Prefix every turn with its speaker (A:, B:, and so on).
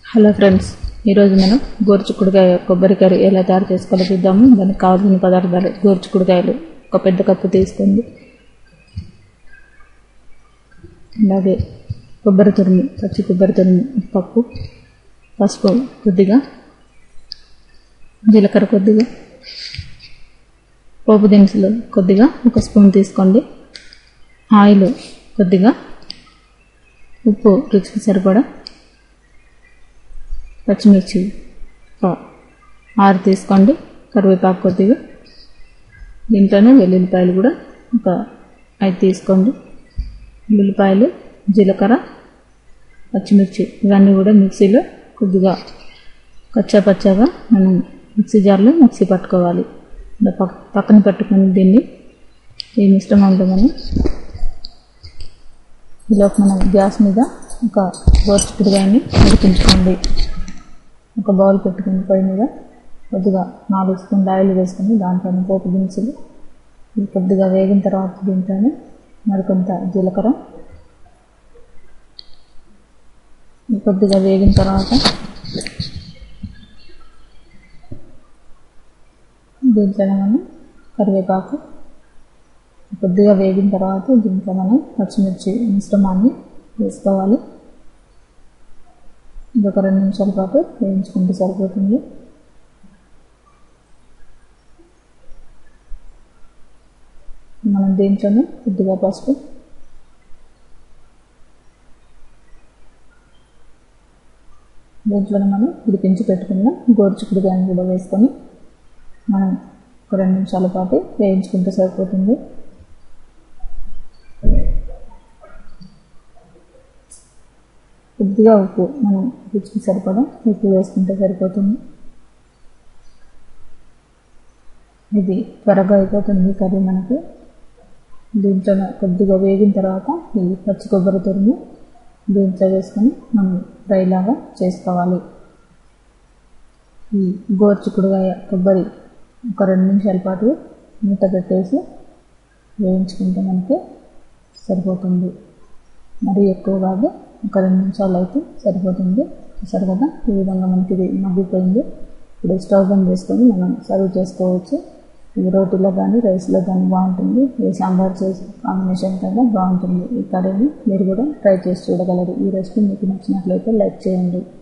A: hello friends ఈరోజు మనం గోరుచిక్కుడుకాయ కొబ్బరి కర్రీ ఎలా తయారు చేసుకోవాలో చూద్దాము దానికి కావాల్సిన పదార్థాలు గోరుచిక్కుడుకాయలు ఒక పెద్ద కప్పు తీసుకోండి అలాగే కొబ్బరి తురుము పచ్చి కొబ్బరి తురుము పప్పు పసుపు కొద్దిగా జీలకర్ర కొద్దిగా పోపు దినుసులు కొద్దిగా ఒక స్పూన్ తీసుకోండి ఆయిల్ కొద్దిగా ఉప్పు రుచికి సరిపడా పచ్చిమిర్చి ఒక ఆరు తీసుకోండి కరివేపాకు కొద్దిగా దీంట్లోనే వెల్లుల్లిపాయలు కూడా ఒక ఐదు తీసుకోండి ఉల్లిపాయలు జీలకర్ర పచ్చిమిర్చి ఇవన్నీ కూడా మిక్సీలో కొద్దిగా కచ్చా పచ్చాగా మనం మిక్సీ జార్లో మిక్సీ పట్టుకోవాలి ఇలా పక్ పక్కన పెట్టుకుని దీన్ని ఈ మిశ్రమంలో మనం ఇలా మనం గ్యాస్ మీద ఒక గోరుచిక్కుడుకాయని ఉడికించుకోండి ఒక బౌల్ పెట్టుకుని పొయ్యి మీద కొద్దిగా నాలుగు స్పూన్లు ఆయిల్ వేసుకొని దాంట్లోనే పోపు దినుసులు ఇవి కొద్దిగా వేగిన తర్వాత దీంట్లోనే మరికొంత జీలకర్ర ఇవి కొద్దిగా వేగిన తర్వాత దీంట్లోనే మనం కరివేపాకు కొద్దిగా వేగిన తర్వాత దీంట్లో మనం పచ్చిమిర్చి మిశ్రమాన్ని వేసుకోవాలి ఇంకొక రెండు నిమిషాల పాటు వేయించుకుంటే సరిపోతుంది మనం దీంట్లోనే కొద్దిగా పసుపు దీంట్లోనే మనం ఉడిపించి పెట్టుకున్న గోరుచిక్కుడుకాయని కూడా వేసుకొని మనం ఒక రెండు నిమిషాల పాటు వేయించుకుంటే సరిపోతుంది కొద్దిగా ఉప్పు మనం రుచికి సరిపడా ఉప్పు వేసుకుంటే సరిపోతుంది ఇది త్వరగా అయిపోతుంది కర్రీ మనకి దీంట్లో కొద్దిగా వేగిన తర్వాత ఈ పచ్చి కొబ్బరి తురుము దీంట్లో వేసుకొని మనం ఫ్రై లాగా చేసుకోవాలి ఈ గోరుచిక్కుడుకాయ కొబ్బరి ఒక రెండు నిమిషాల పాటు మూత పెట్టేసి వేయించుకుంటే మనకి సరిపోతుంది మరీ ఎక్కువ కాదు ఒక రెండు నిమిషాలు అయితే సరిపోతుంది చూసారు కదా ఈ విధంగా మనకి ఇది మగ్గిపోయింది ఇప్పుడు స్టవ్ బంద్ చేసుకొని మనం సర్వ్ చేసుకోవచ్చు ఇది రోటీలో కానీ రైస్లో కానీ బాగుంటుంది ఈ సాంబార్ చేసి కాంబినేషన్ కన్నా బాగుంటుంది ఈ కర్రీని మీరు కూడా ట్రై చేసి చూడగలరు ఈ రెసిపీ మీకు నచ్చినట్లయితే లైక్ చేయండి